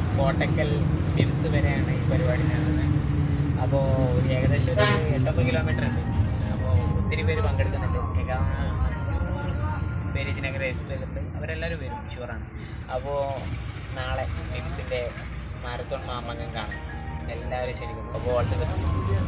കോട്ടക്കൽ മിംസ് വരെയാണ് ഈ പരിപാടി നടന്നത് അപ്പോൾ ഏകദേശം ഒരു എട്ടൊമ്പത് കിലോമീറ്റർ ഉണ്ട് അപ്പോൾ ഒത്തിരി പേര് പങ്കെടുക്കുന്നുണ്ട് ഏകാ- പേര് ഇതിനൊക്കെ രജിസ്റ്റർ ചെയ്തിട്ടുണ്ട് അവരെല്ലാവരും വരും ഷുവറാണ് അപ്പോൾ നാളെ മിംസിൻ്റെ മാരത്തോൺ മാമംഗം കാണാം എല്ലാവരും ശരിക്കും അപ്പോൾ all the best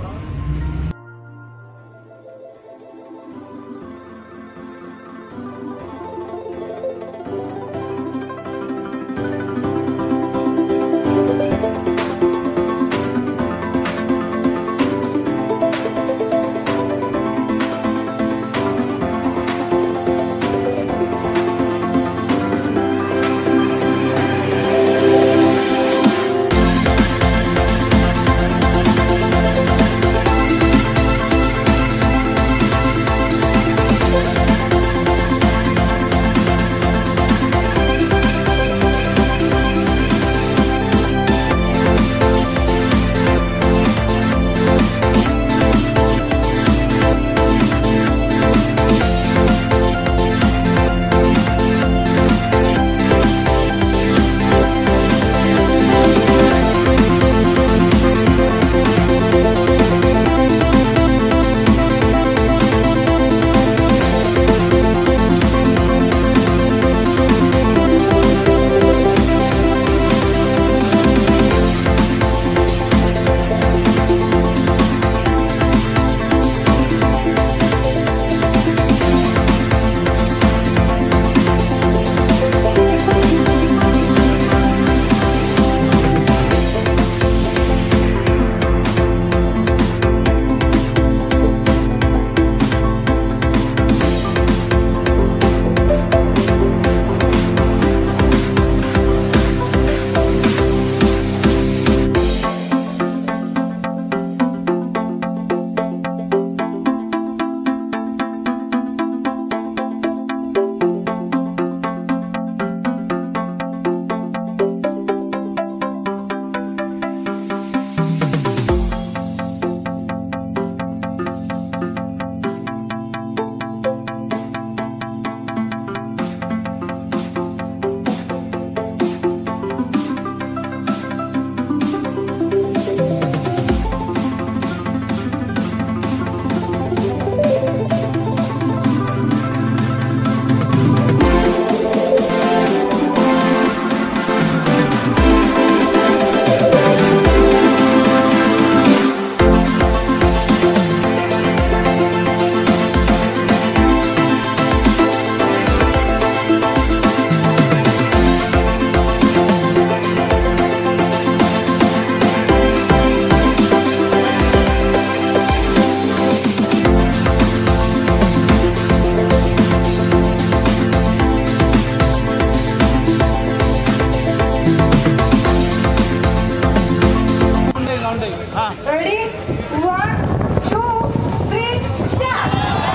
Ready? One, two, three, start!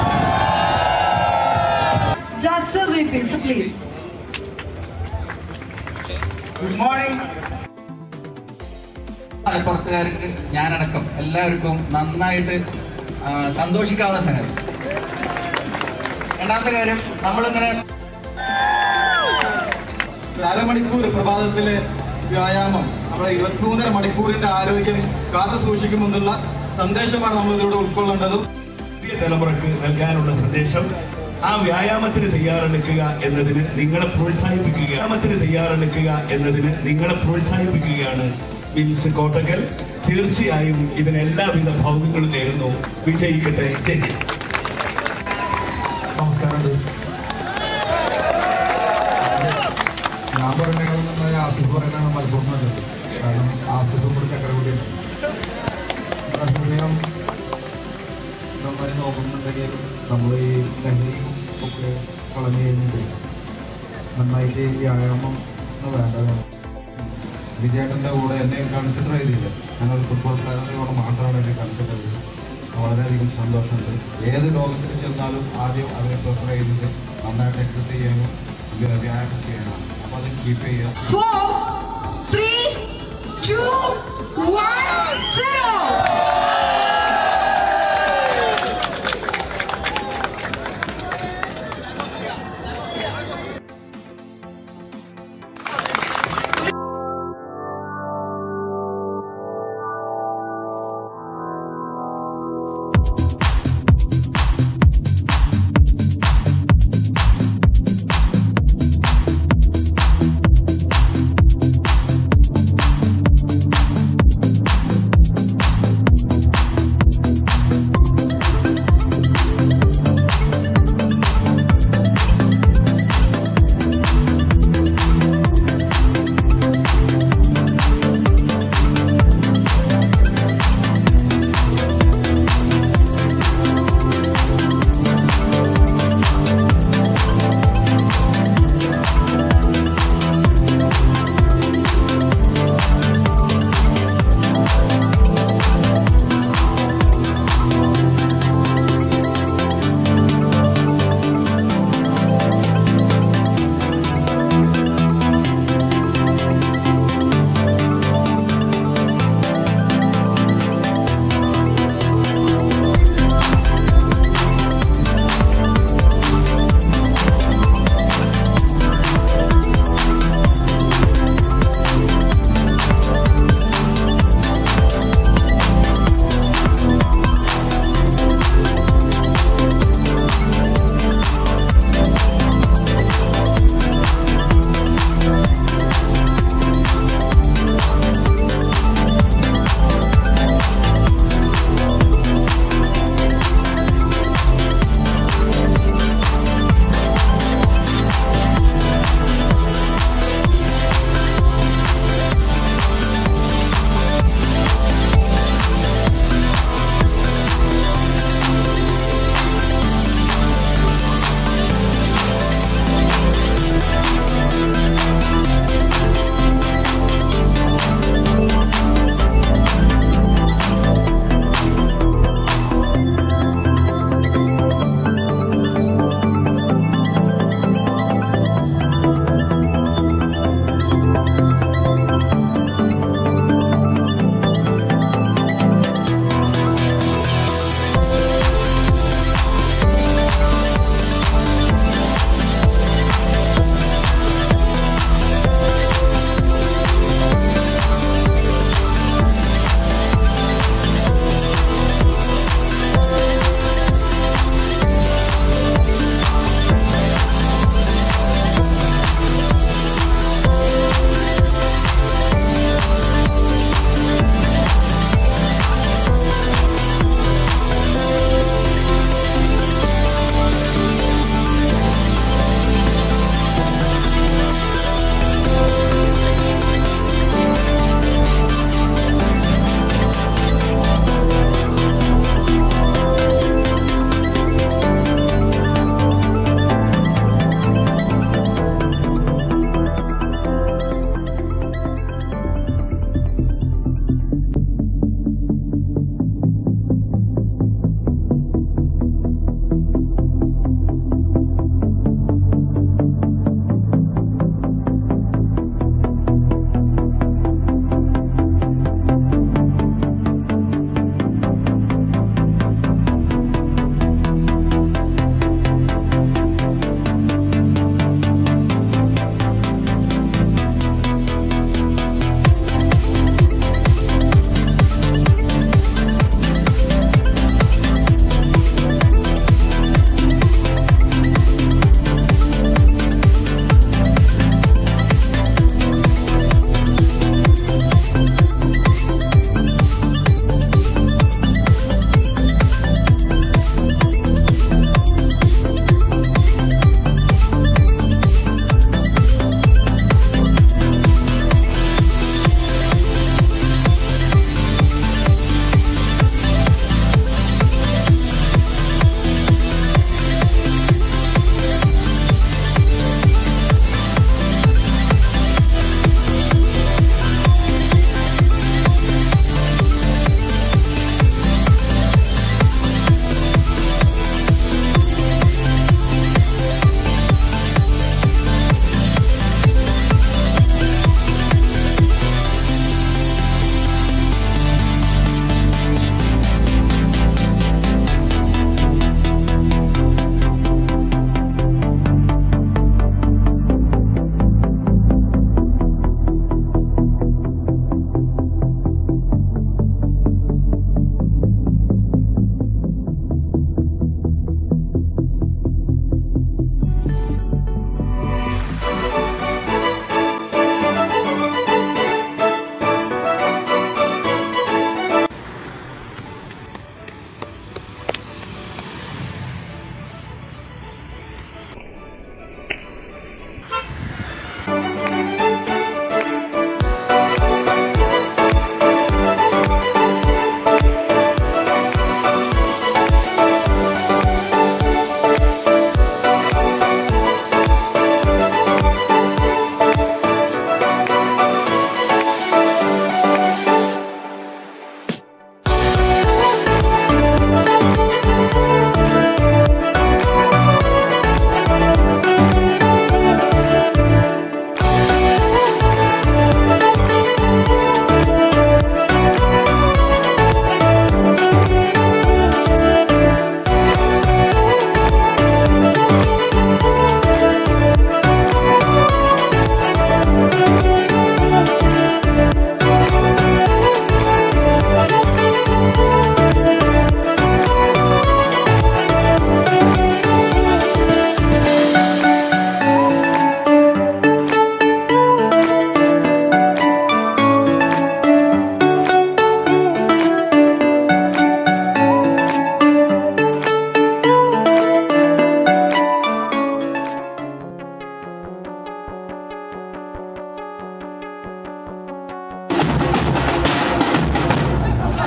Just a VP, so please. Good morning മലപ്പുറത്തുകാർക്ക് ഞാനടക്കം എല്ലാവർക്കും നന്നായിട്ട് ആ, സന്തോഷിക്കാവുന്ന സംഗതി രണ്ടാമത്തെ കാര്യം നമ്മളിങ്ങനെ ഒരു അരമണിക്കൂർ പ്രഭാതത്തിലെ വ്യായാമം നമ്മുടെ ഇരുപത്തിമൂന്നര മണിക്കൂറിന്റെ ആരോഗ്യം കാത്തു സൂക്ഷിക്കുമെന്നുള്ള സന്ദേശമാണ് നമ്മൾ ഇതിലൂടെ ഉൾക്കൊള്ളേണ്ടതും പുതിയ തലമുറക്ക് നൽകാനുള്ള സന്ദേശം ആ വ്യായാമത്തിന് തയ്യാറെടുക്കുക എന്നതിന് നിങ്ങളെ പ്രോത്സാഹിപ്പിക്കുക വ്യായാമത്തിന് തയ്യാറെടുക്കുക എന്നതിന് നിങ്ങളെ പ്രോത്സാഹിപ്പിക്കുകയാണ് വിൽസ് കോട്ടക്കൽ തീർച്ചയായും ഇതിന് എല്ലാവിധ ഭൗതികളും നേരുന്നു വിജയിക്കട്ടെ ജയ് നമസ്കാരമുണ്ട് ഞാൻ പറയുന്നത് ആസിഫ് പറയുന്നതാണ് മലപ്പുറം നല്ലത് കാരണം ആസിഫും കൂടി ചക്കരക്കുടിയാണ് ഹൃദയം നന്നായി നോക്കുന്നുണ്ടെങ്കിൽ നമ്മൾ ഈ ലഹരിയും ഒക്കെ കളഞ്ഞു കഴിഞ്ഞിട്ട് നന്നായിട്ട് ഈ വ്യായാമം ഒന്ന് വേണ്ടതാണ് വിജയേട്ടൻ്റെ കൂടെ എന്നെ കൺസിഡർ ചെയ്തില്ല ഞങ്ങൾ ഫുട്ബോൾ താരങ്ങളുടെ കൂടെ മാത്രമാണ് എന്നെ കൺസിഡർ ചെയ്തത് വളരെയധികം സന്തോഷമുണ്ട് ഏത് ലോകത്തിൽ ചെന്നാലും ആദ്യം അവരെ പ്രിഫർ ചെയ്യുന്നത് നന്നായിട്ട് എക്സസൈസ് ചെയ്യാനും വ്യ- വ്യായാമം ചെയ്യാനാണ് അപ്പോൾ അത് കീപ്പ് ചെയ്യുക Four, three, two, one, zero!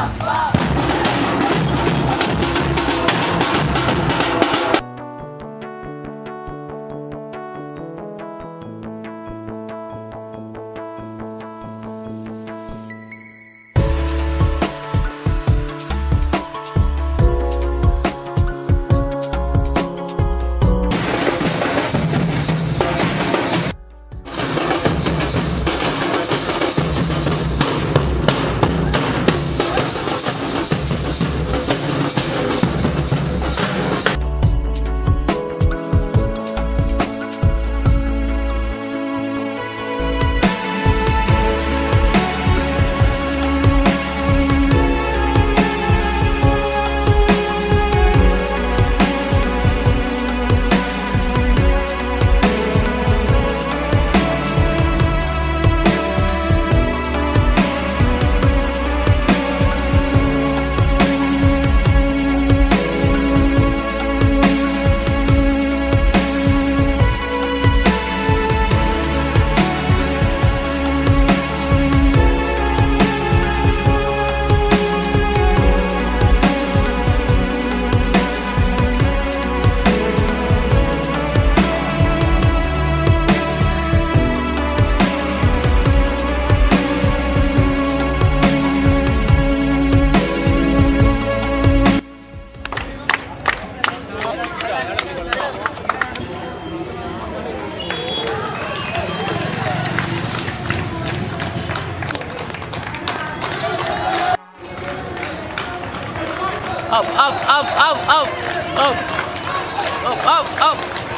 up, up, up, up, up, up, up, up, up.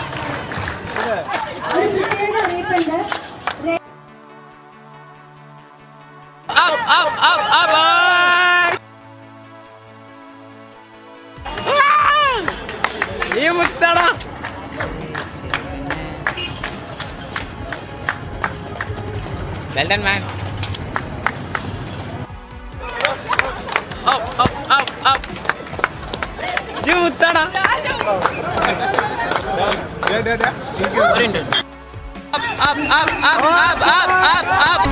ഒരു പ്രത്യേക അറിയിപ്പുണ്ട് Up, up, up, up, up. നീ മുത്തടാ Well done, man. Up, up, up, up. ജി മുത്തടാ ഒരു minute. Up, up, up, up, up, up, up, up.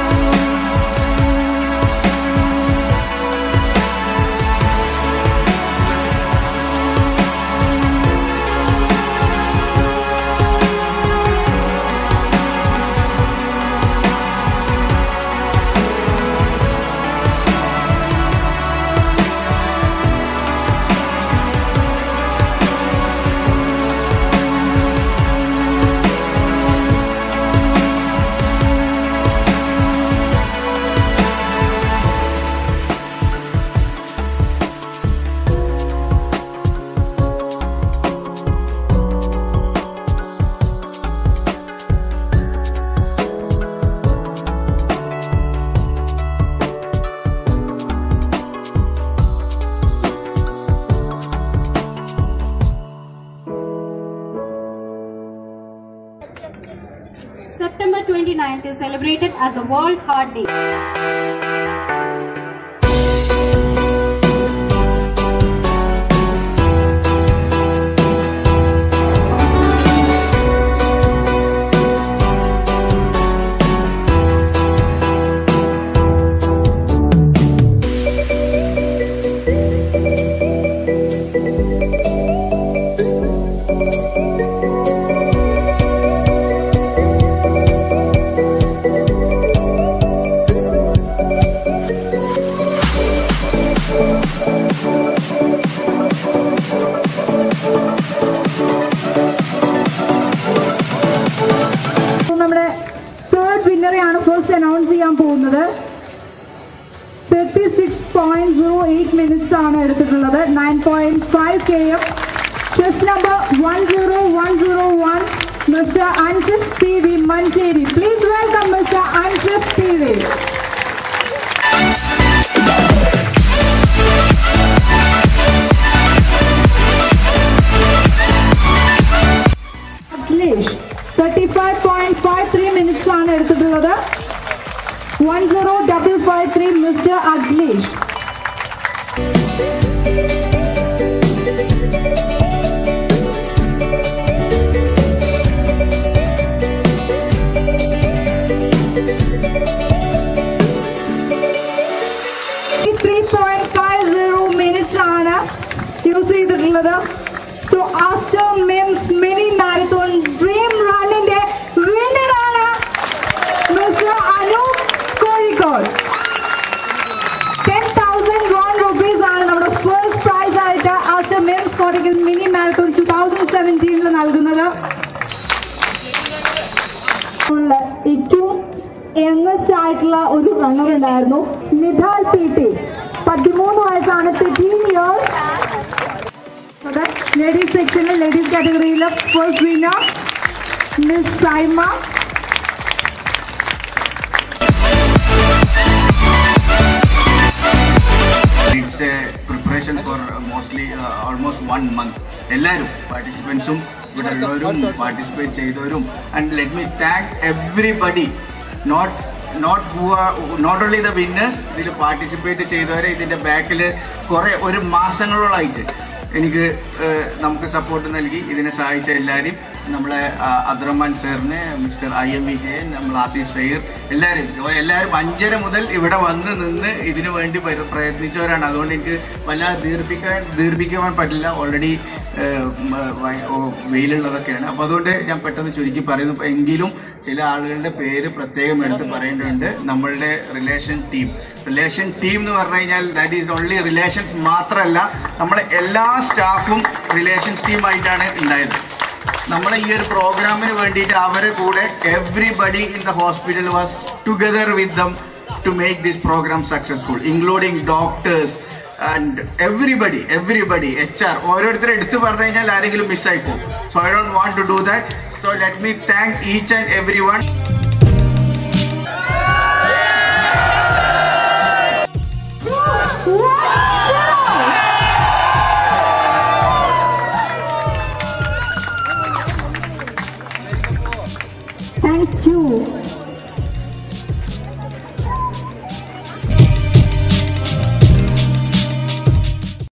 September 29th is celebrated as the World Heart Day. അപ്പോൾ നമ്മുടെ third വിന്നറെയാണ് first announce ചെയ്യാൻ പോകുന്നത് thirty six point zero eight minutes ആണ് എടുത്തിട്ടുള്ളത് nine point five K M chest number one zero one zero one mister Ansif P V Manjeri please welcome mister Ansif P V Akhilesh thirty five point five three minutes ആണ് എടുത്തിട്ടുള്ളത് one zero double five three mister Akhilesh three point എടുത്തിട്ടുള്ളത് so Aster MIMS mini marathon dream റണ്ണിന്റെ വിന്നറാണ് mister Anoop Kozhikode ten thousand one rupees ആണ് നമ്മുടെ first prize ആയിട്ട് Aster MIMS Kottakkal mini marathon two thousand സെവൻറ്റീനിൽ നൽകുന്നത് ഉള്ള ഏറ്റവും യങ്ങസ്റ്റ് ആയിട്ടുള്ള ഒരു റണ്ണർ ഉണ്ടായിരുന്നു നിധാൽ പി ടി പതിമൂന്ന് വയസ്സാണ് ഫിഫ്റ്റീൻ ഇയേഴ്സ് ലേഡീസ് സെക്ഷനിൽ ലേഡീസ് കാറ്റഗറിയിൽ first winner miss Saima it's a preparation for mostly almost one month എല്ലാവരും പാർട്ടിസിപ്പൻസും ഇവിടെ ഉള്ളവരും പാർട്ടിസിപ്പേറ്റ് ചെയ്തവരും and let me thank everybody not not who not only the winners ഇതിൽ പാർട്ടിസിപ്പേറ്റ് ചെയ്തവരെ ഇതിൻ്റെ ബാക്കിൽ കുറേ ഒരു മാസങ്ങളോളായിട്ട് എനിക്ക് ഏഹ്, നമുക്ക് സപ്പോർട്ട് നൽകി ഇതിനെ സഹായിച്ച എല്ലാവരെയും നമ്മളെ ആ, അബ്ദുറഹ്മാൻ സാറിന് മിസ്റ്റർ ഐ എം വിജയൻ നമ്മൾ ആസിഫ് ഷെയർ എല്ലാവരും എല്ലാവരും അഞ്ചര മുതൽ ഇവിടെ വന്ന് നിന്ന് ഇതിനു വേണ്ടി പരി- പ്രയത്നിച്ചവരാണ് അതുകൊണ്ട് എനിക്ക് വല്ലാതെ ദീർഘിക്കാൻ ദീർഘിക്കുവാൻ പറ്റില്ല ഓൾറെഡി വെയിലുള്ളതൊക്കെയാണ് അപ്പോൾ അതുകൊണ്ട് ഞാൻ പെട്ടെന്ന് ചുരുക്കി പറയുന്നു എങ്കിലും ചില ആളുകളുടെ പേര് പ്രത്യേകം എടുത്ത് പറയേണ്ടതുണ്ട് നമ്മളുടെ റിലേഷൻ ടീം റിലേഷൻ ടീം എന്ന് പറഞ്ഞു കഴിഞ്ഞാൽ ദാറ്റ് ഈസ് ഓൺലി റിലേഷൻസ് മാത്രമല്ല നമ്മളെ എല്ലാ സ്റ്റാഫും റിലേഷൻസ് ടീമായിട്ടാണ് ഉണ്ടായത് നമ്മളെ ഈ ഒരു പ്രോഗ്രാമിന് വേണ്ടിയിട്ട് അവരെ കൂടെ everybody in the hospital was together with them to make this programme successful including doctors and everybody everybody H R ഓരോരുത്തരെ എടുത്തു പറഞ്ഞു കഴിഞ്ഞാൽ ആരെങ്കിലും മിസ്സായി പോകും so I don't want to do that so let me thank each and every one